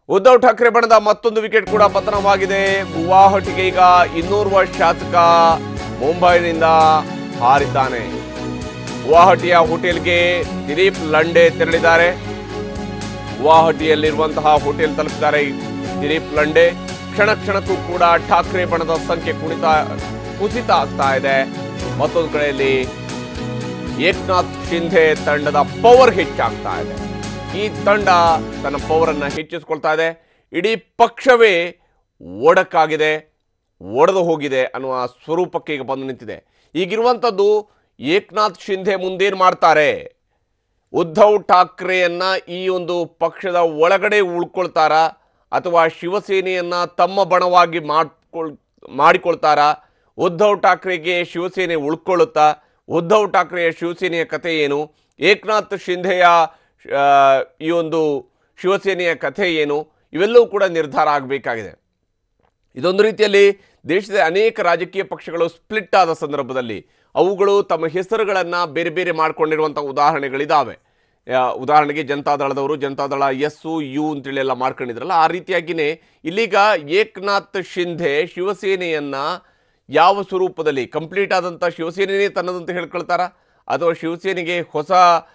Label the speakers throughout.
Speaker 1: ಉದ್ಧವ್ ಠಾಕ್ರೆ ಬಣದ ಮತ್ತೊಂದು ವಿಕೆಟ್ ಕೂಡ ಪತನವಾಗಿದೆ ಗುವಾಹಟಿಗೆ ಈಗ ಇನ್ನೋರ್ವ ಶಾಸಕ ಮುಂಬೈನಿಂದ ಹಾರಿದ್ದಾನೆ ಗುವಾಹಟಿಯ ಹೋಟೆಲ್ಗೆ ದಿಲೀಪ್ ಲಂಡೆ ತೆರಳಿದ್ದಾರೆ ಗುವಾಹಟಿಯಲ್ಲಿರುವಂತಹ ಹೋಟೆಲ್ ತಲುಪಿದ್ದಾರೆ ದಿಲೀಪ್ ಲಂಡೆ ಕ್ಷಣ ಕ್ಷಣಕ್ಕೂ ಕೂಡ ಠಾಕ್ರೆ ಬಣದ ಸಂಖ್ಯೆ ಕುಣಿತ ಕುಸಿತ ಆಗ್ತಾ ಇದೆ ಮತ್ತೊಂದು ಕಡೆಯಲ್ಲಿ ಏಕನಾಥ್ ಶಿಂಧೆ ತಂಡದ ಪವರ್ ಹೆಚ್ಚಾಗ್ತಾ ಇದೆ ಈ ತಂಡ ತನ್ನ ಪವರ್ ಅನ್ನ ಹೆಚ್ಚಿಸ್ಕೊಳ್ತಾ ಇದೆ ಇಡೀ ಪಕ್ಷವೇ ಒಡಕಾಗಿದೆ ಒಡೆದು ಹೋಗಿದೆ ಅನ್ನುವ ಸ್ವರೂಪಕ್ಕೆ ಈಗ ಬಂದು ನಿಂತಿದೆ ಈಗಿರುವಂಥದ್ದು ಏಕನಾಥ್ ಶಿಂಧೆ ಮುಂದೇನು ಮಾಡ್ತಾರೆ ಉದ್ಧವ್ ಠಾಕ್ರೆಯನ್ನ ಈ ಒಂದು ಪಕ್ಷದ ಒಳಗಡೆ ಉಳ್ಕೊಳ್ತಾರಾ ಅಥವಾ ಶಿವಸೇನೆಯನ್ನ ತಮ್ಮ ಬಣವಾಗಿ ಮಾಡ್ಕೊಳ್ ಮಾಡಿಕೊಳ್ತಾರಾ ಉದ್ಧವ್ ಠಾಕ್ರೆಗೆ ಶಿವಸೇನೆ ಉಳ್ಕೊಳ್ಳುತ್ತಾ ಉದ್ಧವ್ ಠಾಕ್ರೆಯ ಶಿವಸೇನೆಯ ಕಥೆ ಏನು ಏಕನಾಥ್ ಶಿಂಧೆಯ ಆ, ಈ ಒಂದು ಶಿವಸೇನೆಯ ಕಥೆ ಏನು ಇವೆಲ್ಲವೂ ಕೂಡ ನಿರ್ಧಾರ ಆಗಬೇಕಾಗಿದೆ ಇದೊಂದು ರೀತಿಯಲ್ಲಿ ದೇಶದ ಅನೇಕ ರಾಜಕೀಯ ಪಕ್ಷಗಳು ಸ್ಪ್ಲಿಟ್ ಆದ ಸಂದರ್ಭದಲ್ಲಿ ಅವುಗಳು ತಮ್ಮ ಹೆಸರುಗಳನ್ನು ಬೇರೆ ಬೇರೆ ಮಾಡಿಕೊಂಡಿರುವಂಥ ಉದಾಹರಣೆಗಳಿದ್ದಾವೆ ಆ, ಉದಾಹರಣೆಗೆ ಜನತಾದಳದವರು ಜನತಾದಳ ಎಸ್ಸು ಯು ಅಂತೇಳಿ ಎಲ್ಲ ಮಾಡ್ಕೊಂಡಿದ್ರಲ್ಲ ಆ ರೀತಿಯಾಗಿಯೇ ಇಲ್ಲೀಗ ಏಕನಾಥ್ ಶಿಂಧೆ ಶಿವಸೇನೆಯನ್ನ ಯಾವ ಸ್ವರೂಪದಲ್ಲಿ ಕಂಪ್ಲೀಟ್ ಆದಂಥ ಶಿವಸೇನೆಯೇ ತನ್ನದಂತ ಹೇಳ್ಕೊಳ್ತಾರ ಅಥವಾ ಶಿವಸೇನೆಗೆ ಹೊಸ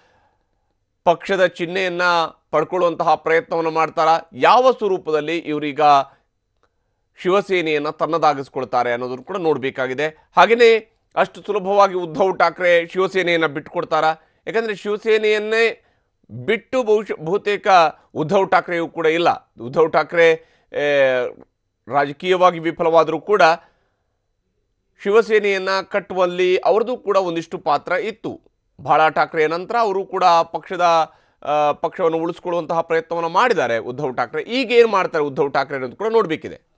Speaker 1: ಪಕ್ಷದ ಚಿಹ್ನೆಯನ್ನ ಪಡ್ಕೊಳ್ಳುವಂತಹ ಪ್ರಯತ್ನವನ್ನು ಮಾಡ್ತಾರಾ ಯಾವ ಸ್ವರೂಪದಲ್ಲಿ ಇವರೀಗ ಶಿವಸೇನೆಯನ್ನು ತನ್ನದಾಗಿಸ್ಕೊಳ್ತಾರೆ ಅನ್ನೋದನ್ನು ಕೂಡ ನೋಡಬೇಕಾಗಿದೆ ಹಾಗೆಯೇ ಅಷ್ಟು ಸುಲಭವಾಗಿ ಉದ್ಧವ್ ಠಾಕ್ರೆ ಶಿವಸೇನೆಯನ್ನು ಬಿಟ್ಟುಕೊಡ್ತಾರಾ ಯಾಕಂದರೆ ಶಿವಸೇನೆಯನ್ನೇ ಬಿಟ್ಟು ಬಹುಶಃ ಬಹುತೇಕ ಉದ್ಧವ್ ಠಾಕ್ರೆಯೂ ಕೂಡ ಇಲ್ಲ ಉದ್ಧವ್ ಠಾಕ್ರೆ ಆ, ರಾಜಕೀಯವಾಗಿ ವಿಫಲವಾದರೂ ಕೂಡ ಶಿವಸೇನೆಯನ್ನು ಕಟ್ಟುವಲ್ಲಿ ಅವ್ರದ್ದು ಕೂಡ ಒಂದಿಷ್ಟು ಪಾತ್ರ ಇತ್ತು ಬಾಳಾ ಠಾಕ್ರೆಯ ನಂತರ ಅವರು ಕೂಡ ಪಕ್ಷದ ಆ, ಪಕ್ಷವನ್ನು ಉಳಿಸ್ಕೊಳ್ಳುವಂತಹ ಪ್ರಯತ್ನವನ್ನು ಮಾಡಿದ್ದಾರೆ ಉದ್ಧವ್ ಠಾಕ್ರೆ ಈಗ ಏನು ಮಾಡ್ತಾರೆ ಉದ್ಧವ್ ಠಾಕ್ರೆ ಅನ್ನೋದು ಕೂಡ ನೋಡಬೇಕಿದೆ